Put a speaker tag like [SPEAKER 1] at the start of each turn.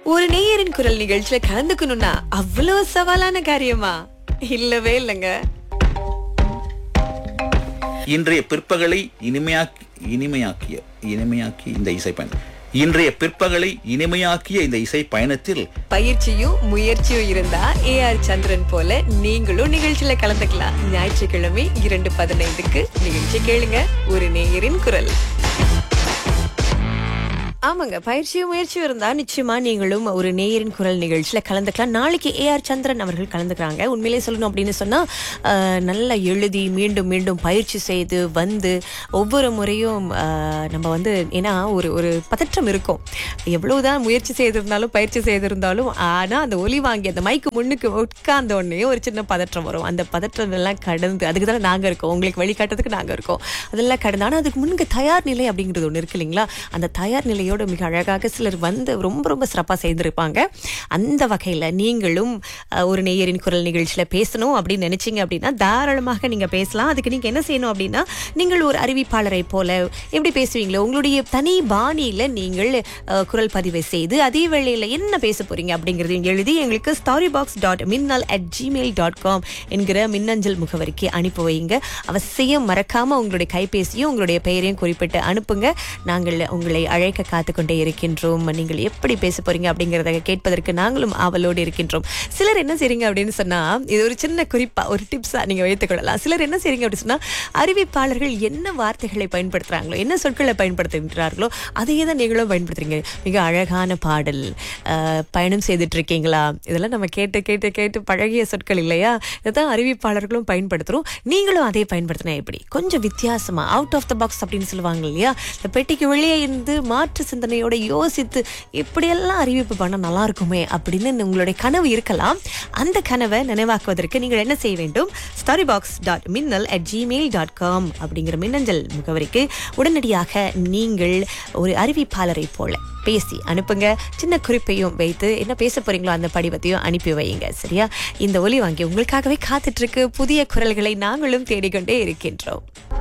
[SPEAKER 1] ஒரு நேயரின் குரல் நிகழ்ச்சியில கலந்துக்கணும்னா அவ்வளவு சவாலான காரியமா இல்லவே இல்லைங்க
[SPEAKER 2] இன்றைய பிற்பகலை இனிமையாக்கி இனிமையாக்கிய இனிமையாக்கி இந்த இசை பயணம் இன்றைய பிற்பகலை இனிமையாக்கிய இந்த இசை பயணத்தில்
[SPEAKER 1] பயிற்சியும் முயற்சியும் இருந்தா ஏ ஆர் சந்திரன் போல நீங்களும் நிகழ்ச்சியில கலந்துக்கலாம் ஞாயிற்றுக்கிழமை இரண்டு பதினைந்துக்கு நிகழ்ச்சி கேளுங்க ஒரு நேயரின் குரல் ஆமாங்க பயிற்சியும் முயற்சியும் இருந்தா நிச்சயமா நீங்களும் ஒரு நேயரின் குரல் நிகழ்ச்சியில கலந்துக்கலாம் நாளைக்கு ஏ ஆர் சந்திரன் அவர்கள் கலந்துக்கிறாங்க உண்மையிலே சொல்லணும் அப்படின்னு சொன்னா ஆஹ், நல்லா எழுதி மீண்டும் மீண்டும் பயிற்சி செய்து வந்து ஒவ்வொரு முறையும் ஆஹ், நம்ம வந்து ஏன்னா ஒரு ஒரு பதற்றம் இருக்கும் எவ்வளவுதான் முயற்சி செய்திருந்தாலும் பயிற்சி செய்திருந்தாலும் ஆனா அந்த ஒலி வாங்கி அந்த மைக்கு முன்னுக்கு உட்கார்ந்த உடனே ஒரு சின்ன பதற்றம் வரும் அந்த பதற்றம் எல்லாம் கடந்து அதுக்கு தானே நாங்க இருக்கோம் உங்களுக்கு வழிகாட்டுறதுக்கு நாங்க இருக்கோம் அதெல்லாம் கடந்து ஆனா அதுக்கு முன்னுக்கு தயார் நிலை அப்படிங்கிறது ஒண்ணு இருக்கு இல்லைங்களா அந்த தயார் நிலையோட மிக அழகாக சிலர் வந்து ரொம்ப ரொம்ப சிறப்பா செய்திருப்பாங்க அந்த வகையில நீங்களும் அஹ், ஒரு நேயரின் குரல் நிகழ்ச்சியில பேசணும் அப்படின்னு நினைச்சீங்க அப்படின்னா தாராளமாக நீங்க பேசலாம் அதுக்கு நீங்க என்ன செய்யணும் அப்படின்னா நீங்கள் ஒரு அறிவிப்பாளரை போல எப்படி பேசுவீங்களோ உங்களுடைய தனி பாணியில நீங்கள் அஹ், குரல் பதிவை செய்து அதே வேளையில என்ன பேச போறீங்க அப்படிங்கறதையும் எழுதி எங்களுக்கு story box dot Minnal at Gmail dot com என்கிற மின்னஞ்சல் முகவரிக்கு அனுப்பி வைங்க அவசியம் மறக்காம உங்களுடைய கைபேசியும் உங்களுடைய பெயரையும் குறிப்பிட்டு அனுப்புங்க நாங்கள் உங்களை அழைக்க காத்து கொண்டே இருக்கின்றோம் நீங்கள் எப்படி பேச போறீங்க அப்படிங்கறத கேட்பதற்கு நாங்களும் ஆவலோடு இருக்கின்றோம் சிலர் என்ன செய்றீங்க அப்படின்னு சொன்னா இது ஒரு சின்ன குறிப்பா ஒரு டிப்ஸா நீங்க வைத்துக் கொள்ளலாம் சிலர் என்ன செய்றீங்க அப்படின்னு சொன்னா அறிவிப்பாளர்கள் என்ன வார்த்தைகளை பயன்படுத்துறாங்களோ என்ன சொற்களை பயன்படுத்துகின்றார்களோ அதையே தான் நீங்களும் பயன்படுத்துறீங்க மிக அழகான பாடல் அஹ், பயணம் செய்துட்டு இருக்கீங்களா இதெல்லாம் நம்ம கேட்டு கேட்டு கேட்டு பழகிய சொற்கள் இல்லையா இதைதான் அறிவிப்பாளர்களும் பயன்படுத்துறோம் நீங்களும் அதே பயன்படுத்தினா எப்படி கொஞ்சம் வித்தியாசமா அவுட் ஆஃப் த பாக்ஸ் அப்படின்னு சொல்லுவாங்க இல்லையா இந்த பெட்டிக்கு வெளியே இருந்து மாற்று சிந்தனையோட யோசித்து இப்படியெல்லாம் அறிவிப்பு பண்ண நல்லா இருக்குமே அப்படின்னு உங்களுடைய கனவு இருக்கலாம் அந்த கனவை நினைவாக்குவதற்கு நீங்கள் என்ன செய்ய வேண்டும் story box dot Minnal at Gmail dot com அப்படிங்கிற மின்னஞ்சல் முகவரிக்கு உடனடியாக நீங்கள் ஒரு அறிவிப்பாளரை போல பேசி அனுப்புங்க சின்ன குறிப்பையும் வைத்து என்ன பேச போறீங்களோ அந்த படிவத்தையும் அனுப்பி வையுங்க சரியா இந்த ஒலி வாங்கி உங்களுக்காகவே காத்துட்டு இருக்கு புதிய குரல்களை நாங்களும் தேடிக்கொண்டே இருக்கின்றோம்